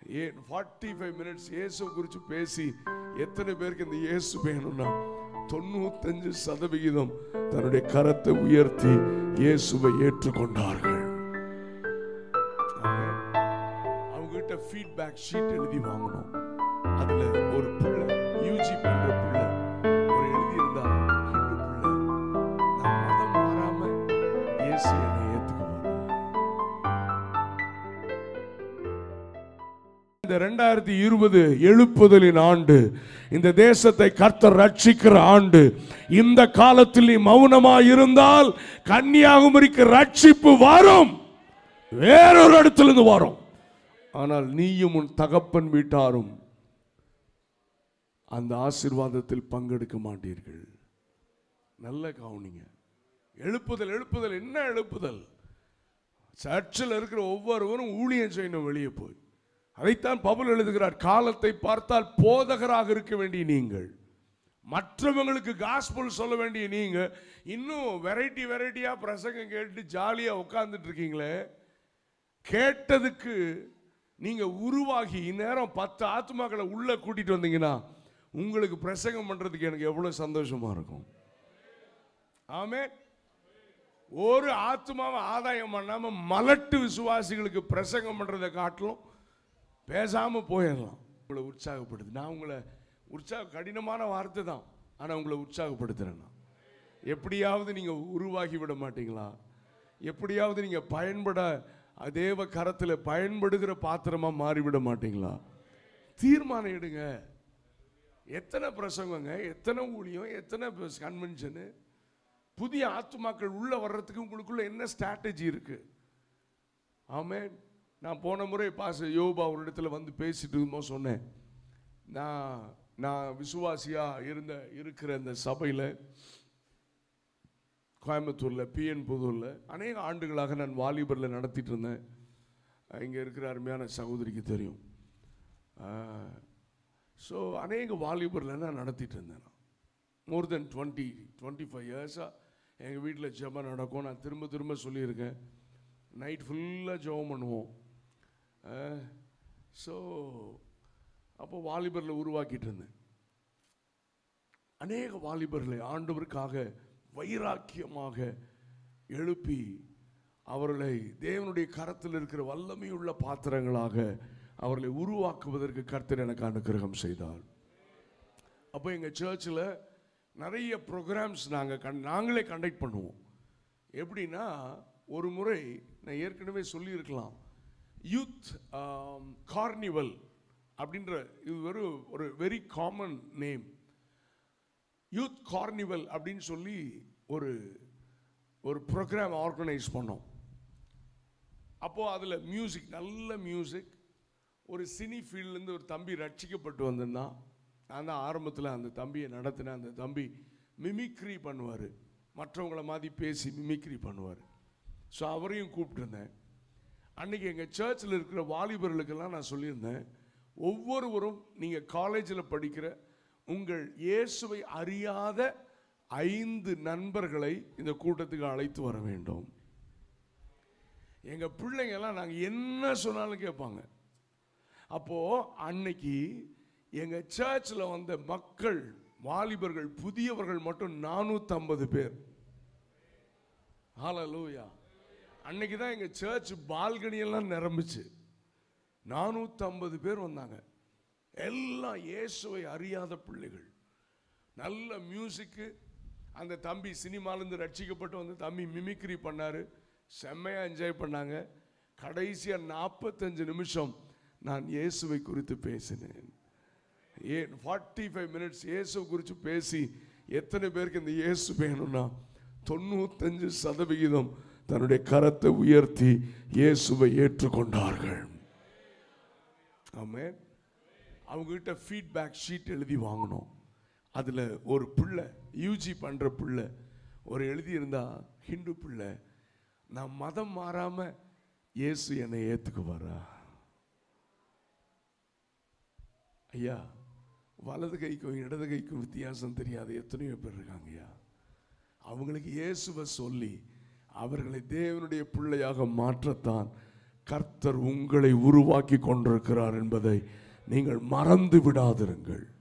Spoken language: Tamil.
ஏன் ஃபார்ட்டி ஃபைவ் மினிட்ஸ் இயேசு குறித்து பேசி எத்தனை பேருக்கு இந்த இயேசு வேணும்னா தொண்ணூத்தஞ்சு சதவிகிதம் தன்னுடைய கரத்தை உயர்த்தி இயேசுவை ஏற்றுக்கொண்டார்கள் ஆமென். அவங்க கிட்ட ஃபீட்பேக் ஷீட் எழுதி வாங்கணும் அதுல ஒரு பிள்ளை யூஜி பண்ற பிள்ளை ஒரு எழுதி இருந்தா ஹிந்து பிள்ளை நான் மதம் மாறாம இயேசு என்னை ஏத்துக்குவார் இந்த ரெண்டாயிரத்தி இருபது எழுப்புதலின் ஆண்டு இந்த தேசத்தை கர்த்தர் ரட்சிக்கிற ஆண்டு இந்த காலத்தில் நீ மௌனமா இருந்தால் கன்னியாகுமரிக்கு ரட்சிப்பு வரும் வேறொரு இடத்துல இருந்து வரும் ஆனால் நீயும் உன் தகப்பன் வீட்டாரும் அந்த ஆசீர்வாதத்தில் பங்கெடுக்க மாட்டீர்கள் நல்ல கவனிங்க எழுப்புதல் எழுப்புதல் என்ன எழுப்புதல் சர்ச்சில் இருக்கிற ஒவ்வொருவரும் ஊழியம் செய்யணும் வெளியே போய் அதைத்தான் பவுல் எழுதுகிறார் காலத்தை பார்த்தால் போதகராக இருக்க வேண்டிய நீங்கள் மற்றவங்களுக்கு காஸ்பல் சொல்ல வேண்டிய நீங்க இன்னும் வெரைட்டி வெரைட்டியா பிரசங்கம் கேட்டு ஜாலியா உட்கார்ந்துட்டு இருக்கீங்களே கேட்டதுக்கு நீங்க உருவாகி இந்நேரம் பத்து ஆத்மாக்களை உள்ள கூட்டிட்டு வந்தீங்கன்னா உங்களுக்கு பிரசங்கம் பண்றதுக்கு எனக்கு எவ்வளவு சந்தோஷமா இருக்கும் ஆமே ஒரு ஆத்மாவை ஆதாயம் பண்ணாம மலட்டு விசுவாசிகளுக்கு பிரசங்கம் பண்றதை காட்டிலும் பேசாம போயிடலாம் உங்களை உற்சாகப்படுது நான் உங்களை உற்சாக கடினமான வார்த்தை தான் ஆனா உங்களை உற்சாகப்படுத்துறேன் நான் எப்படியாவது நீங்க உருவாகி விட மாட்டீங்களா எப்படியாவது நீங்க பயன்பட தேவ கரத்துல பயன்படுகிற பாத்திரமா மாறிவிட மாட்டீங்களா தீர்மானம் எடுங்க எத்தனை பிரசங்கங்க எத்தனை ஊழியம் எத்தனை கன்வென்ஷனு புதிய ஆத்துமாக்கள் உள்ள வர்றதுக்கு உங்களுக்குள்ள என்ன ஸ்ட்ராட்டஜி இருக்கு ஆமென் நான் போன முறை பாச யோபா ஒரு இடத்துல வந்து பேசிட்டு இருக்கும்போது சொன்னேன் நான் நான் விசுவாசியா இருந்த இருக்கிற இந்த சபையில கோயம்புத்தூர்ல பிஎன் புதூர்ல அநேக ஆண்டுகளாக நான் வாலிபர்ல நடத்திட்டு இருந்தேன் இங்க இருக்கிற அருமையான சகோதரிக்கு தெரியும் ஸோ அநேக வாலிபர்ல நான் நடத்திட்டு இருந்தேன் more then twenty twenty five இயர்ஸாக எங்கள் வீட்டில் ஜெபம் நடக்கும் நான் திரும்ப திரும்ப சொல்லியிருக்கேன் நைட் ஃபுல்லாக ஜெபம் பண்ணுவோம் ஸோ அப்போ வாலிபரில் உருவாக்கிட்டு இருந்தேன் அநேக வாலிபர்களை ஆண்டவருக்காக வைராக்கியமாக எழுப்பி அவர்களை தேவனுடைய கரத்தில் இருக்கிற வல்லமையுள்ள பாத்திரங்களாக அவர்களை உருவாக்குவதற்கு கர்த்தர் எனக்கு அனுக்கிரகம் செய்தார் அப்போ எங்கள் சர்ச்சில் நிறைய ப்ரோக்ராம்ஸ் நாங்கள் கண் நாங்களே கண்டக்ட் பண்ணுவோம் எப்படின்னா ஒரு முறை நான் ஏற்கனவே சொல்லியிருக்கலாம் யூத் கார்னிவல் அப்படின்ற இது ஒரு ஒரு very common name youth carnival அப்படின்னு சொல்லி ஒரு ஒரு ப்ரோக்ராம் ஆர்கனைஸ் பண்ணோம் அப்போது அதில் மியூசிக் நல்ல மியூசிக் ஒரு சினி ஃபீல்ட்லேருந்து ஒரு தம்பி ரட்சிக்கப்பட்டு வந்திருந்தான் நான் தான் ஆரம்பத்தில் அந்த தம்பியை நடத்தினேன் அந்த தம்பி மிமிக்ரி பண்ணுவார் மற்றவங்கள மாதிரி பேசி மிமிக்ரி பண்ணுவார் ஸோ அவரையும் கூப்பிட்டுருந்தேன் அன்னைக்கு எங்கள் சர்ச்சில் இருக்கிற வாலிபர்களுக்கெல்லாம் நான் சொல்லியிருந்தேன் ஒவ்வொருவரும் நீங்கள் காலேஜில் படிக்கிற உங்கள் இயேசுவை அறியாத ஐந்து நண்பர்களை இந்த கூட்டத்துக்கு அழைத்து வர வேண்டும் எங்கள் பிள்ளைங்க எல்லாம் நாங்கள் என்ன சொன்னாலும் கேட்பாங்க அப்போ அன்னைக்கு எங்க சர்ச்சில் வந்த மக்கள் வாலிபர்கள் புதியவர்கள் மட்டும் நானூற்றம்பது பேர் ஹalleluya அன்னைக்கு தான் எங்க சர்ச் பால்கனி எல்லாம் நிரம்பிச்சு நானூற்றம்பது பேர் வந்தாங்க எல்லாம் இயேசுவை அறியாத பிள்ளைகள் நல்ல மியூசிக்கு அந்த தம்பி சினிமாலேருந்து ரட்சிக்கப்பட்டு வந்து தம்பி மிமிக்ரி பண்ணாரு செம்மையா என்ஜாய் பண்ணாங்க கடைசியா நாற்பத்தஞ்சு நிமிஷம் நான் இயேசுவை குறித்து பேசினேன் ஏன் ஃபார்ட்டி ஃபைவ் மினிட்ஸ் இயேசு குறித்து பேசி எத்தனை பேருக்கு இந்த இயேசு வேணும்னா தொண்ணூத்தஞ்சு சதவிகிதம் தன்னுடைய கரத்தை உயர்த்தி இயேசுவை ஏற்றுக்கொண்டார்கள் ஆமென் அவங்ககிட்ட ஃபீட்பேக் ஷீட் எழுதி வாங்கணும் அதில் ஒரு பிள்ளை யூஜி பண்ணுற பிள்ளை ஒரு எழுதியிருந்தா ஹிந்து பிள்ளை நான் மதம் மாறாம இயேசு என்னை ஏற்றுக்குவாரா ஐயா வலது கைக்கும் இடது கைக்கும் வித்தியாசம் தெரியாத எத்தனையோ பேர் இருக்காங்க ஐயா அவங்களுக்கு இயேசுவை சொல்லி அவர்களை தேவனுடைய பிள்ளையாக மாற்றத்தான் கர்த்தர் உங்களை உருவாக்கி கொண்டிருக்கிறார் என்பதை நீங்கள் மறந்து விடாதிருங்கள்